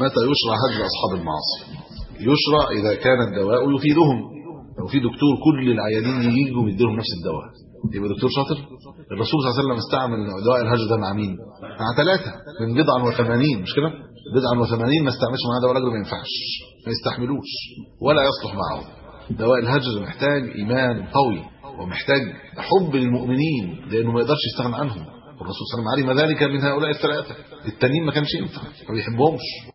متى يشرع هجر اصحاب المعاصي يشرع اذا كان الدواء يفيدهم لو في دكتور كل العيانين يجوا يديلهم نفس الدواء يبقى دكتور شاطر الرسول صلى الله عليه وسلم استعمل دواء الهجر ده مع مين مع ثلاثه من بضع وثمانين مش كده بضع وثمانين ما استعملش معاه دواء راجل ما ينفعش ما يستحملوش ولا يصلح معه دواء الهجر محتاج ايمان قوي ومحتاج حب للمؤمنين لانه ما يقدرش يستغنى عنهم الرسول صلى الله عليه وسلم علم ذلك من هؤلاء الثلاثه التانيين ما كانش ينفع ما بيحبهمش